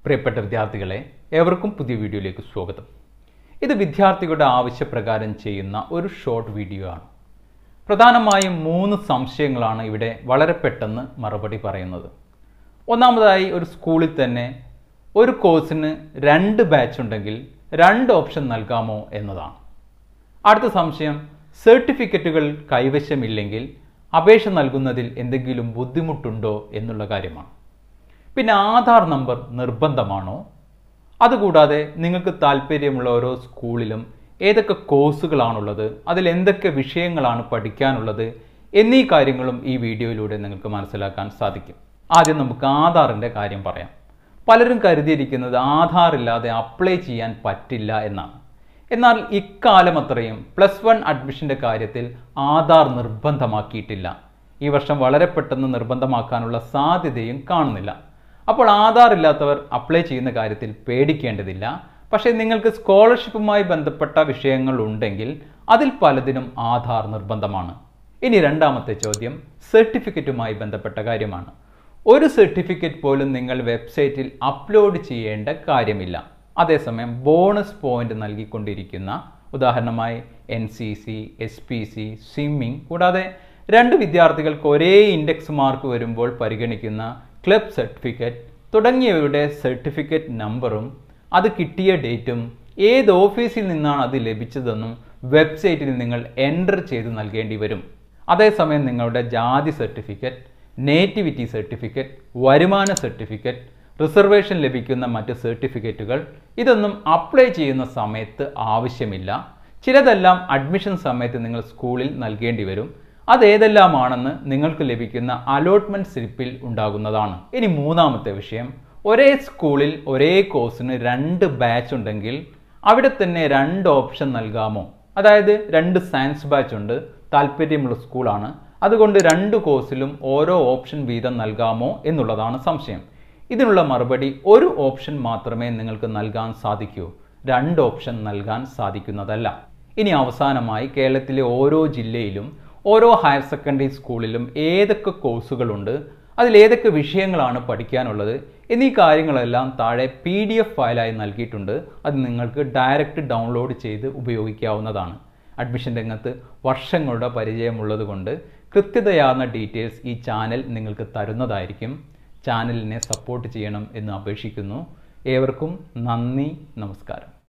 പ്രിയപ്പെട്ട വിദ്യാർത്ഥികളെ ഏവർക്കും പുതിയ വീഡിയോയിലേക്ക് സ്വാഗതം ഇത് വിദ്യാർത്ഥികളുടെ ആവശ്യപ്രകാരം ചെയ്യുന്ന ഒരു ഷോർട്ട് വീഡിയോ ആണ് പ്രധാനമായും മൂന്ന് സംശയങ്ങളാണ് ഇവിടെ വളരെ പെട്ടെന്ന് മറുപടി പറയുന്നത് ഒന്നാമതായി ഒരു സ്കൂളിൽ തന്നെ ഒരു കോഴ്സിന് രണ്ട് ബാച്ച് ഉണ്ടെങ്കിൽ രണ്ട് ഓപ്ഷൻ നൽകാമോ എന്നതാണ് അടുത്ത സംശയം സർട്ടിഫിക്കറ്റുകൾ കൈവശമില്ലെങ്കിൽ അപേക്ഷ നൽകുന്നതിൽ എന്തെങ്കിലും ബുദ്ധിമുട്ടുണ്ടോ എന്നുള്ള കാര്യമാണ് പിന്നെ ആധാർ നമ്പർ നിർബന്ധമാണോ അതുകൂടാതെ നിങ്ങൾക്ക് താല്പര്യമുള്ള ഓരോ സ്കൂളിലും ഏതൊക്കെ കോഴ്സുകളാണുള്ളത് അതിൽ എന്തൊക്കെ വിഷയങ്ങളാണ് പഠിക്കാനുള്ളത് എന്നീ കാര്യങ്ങളും ഈ വീഡിയോയിലൂടെ നിങ്ങൾക്ക് മനസ്സിലാക്കാൻ സാധിക്കും ആദ്യം നമുക്ക് ആധാറിൻ്റെ കാര്യം പറയാം പലരും കരുതിയിരിക്കുന്നത് ആധാർ ഇല്ലാതെ അപ്ലൈ ചെയ്യാൻ പറ്റില്ല എന്നാണ് എന്നാൽ ഇക്കാലം അത്രയും പ്ലസ് വൺ അഡ്മിഷൻ്റെ കാര്യത്തിൽ ആധാർ നിർബന്ധമാക്കിയിട്ടില്ല ഈ വർഷം വളരെ പെട്ടെന്ന് നിർബന്ധമാക്കാനുള്ള സാധ്യതയും കാണുന്നില്ല അപ്പോൾ ആധാർ ഇല്ലാത്തവർ അപ്ലൈ ചെയ്യുന്ന കാര്യത്തിൽ പേടിക്കേണ്ടതില്ല പക്ഷേ നിങ്ങൾക്ക് സ്കോളർഷിപ്പുമായി ബന്ധപ്പെട്ട വിഷയങ്ങൾ ഉണ്ടെങ്കിൽ അതിൽ പലതിനും ആധാർ നിർബന്ധമാണ് ഇനി രണ്ടാമത്തെ ചോദ്യം സർട്ടിഫിക്കറ്റുമായി ബന്ധപ്പെട്ട കാര്യമാണ് ഒരു സർട്ടിഫിക്കറ്റ് പോലും നിങ്ങൾ വെബ്സൈറ്റിൽ അപ്ലോഡ് ചെയ്യേണ്ട കാര്യമില്ല അതേസമയം ബോണസ് പോയിന്റ് നൽകിക്കൊണ്ടിരിക്കുന്ന ഉദാഹരണമായി N C C S P C swimming കൂടാതെ രണ്ട് വിദ്യാർത്ഥികൾക്ക് ഒരേ ഇൻഡെക്സ് മാർക്ക് വരുമ്പോൾ പരിഗണിക്കുന്ന ക്ലബ് സർട്ടിഫിക്കറ്റ് തുടങ്ങിയവയുടെ സർട്ടിഫിക്കറ്റ് നമ്പറും അത് കിട്ടിയ ഡേറ്റും ഏത് ഓഫീസിൽ നിന്നാണ് അത് ലഭിച്ചതെന്നും വെബ്സൈറ്റിൽ നിങ്ങൾ എൻ്റർ ചെയ്ത് നൽകേണ്ടി വരും അതേസമയം നിങ്ങളുടെ ജാതി സർട്ടിഫിക്കറ്റ് നേറ്റിവിറ്റി സർട്ടിഫിക്കറ്റ് വരുമാന സർട്ടിഫിക്കറ്റ് റിസർവേഷൻ ലഭിക്കുന്ന മറ്റ് സർട്ടിഫിക്കറ്റുകൾ ഇതൊന്നും അപ്ലൈ ചെയ്യുന്ന സമയത്ത് ആവശ്യമില്ല ചിലതെല്ലാം അഡ്മിഷൻ സമയത്ത് നിങ്ങൾ സ്കൂളിൽ നൽകേണ്ടി വരും അതേതെല്ലാമാണെന്ന് നിങ്ങൾക്ക് ലഭിക്കുന്ന അലോട്ട്മെന്റ് സ്ലിപ്പിൽ ഉണ്ടാകുന്നതാണ് ഇനി മൂന്നാമത്തെ വിഷയം ഒരേ സ്കൂളിൽ ഒരേ കോഴ്സിന് രണ്ട് ബാച്ച് ഉണ്ടെങ്കിൽ അവിടെ തന്നെ രണ്ട് ഓപ്ഷൻ നൽകാമോ അതായത് രണ്ട് സയൻസ് ബാച്ച് ഉണ്ട് താല്പര്യമുള്ള സ്കൂളാണ് അതുകൊണ്ട് രണ്ട് കോഴ്സിലും ഓരോ ഓപ്ഷൻ വീതം നൽകാമോ എന്നുള്ളതാണ് സംശയം ഇതിനുള്ള മറുപടി ഒരു ഓപ്ഷൻ മാത്രമേ നിങ്ങൾക്ക് നൽകാൻ സാധിക്കൂ രണ്ട് ഓപ്ഷൻ നൽകാൻ സാധിക്കുന്നതല്ല ഇനി അവസാനമായി കേരളത്തിലെ ഓരോ ജില്ലയിലും ഓരോ ഹയർ സെക്കൻഡറി സ്കൂളിലും ഏതൊക്കെ കോഴ്സുകളുണ്ട് അതിൽ ഏതൊക്കെ വിഷയങ്ങളാണ് പഠിക്കാനുള്ളത് എന്നീ കാര്യങ്ങളെല്ലാം താഴെ പി ഡി എഫ് ഫയലായി നൽകിയിട്ടുണ്ട് അത് നിങ്ങൾക്ക് ഡയറക്റ്റ് ഡൗൺലോഡ് ചെയ്ത് ഉപയോഗിക്കാവുന്നതാണ് അഡ്മിഷൻ രംഗത്ത് വർഷങ്ങളുടെ പരിചയമുള്ളത് കൊണ്ട് കൃത്യതയാർന്ന ഡീറ്റെയിൽസ് ഈ ചാനൽ നിങ്ങൾക്ക് തരുന്നതായിരിക്കും ചാനലിനെ സപ്പോർട്ട് ചെയ്യണം എന്ന് അപേക്ഷിക്കുന്നു ഏവർക്കും നന്ദി നമസ്കാരം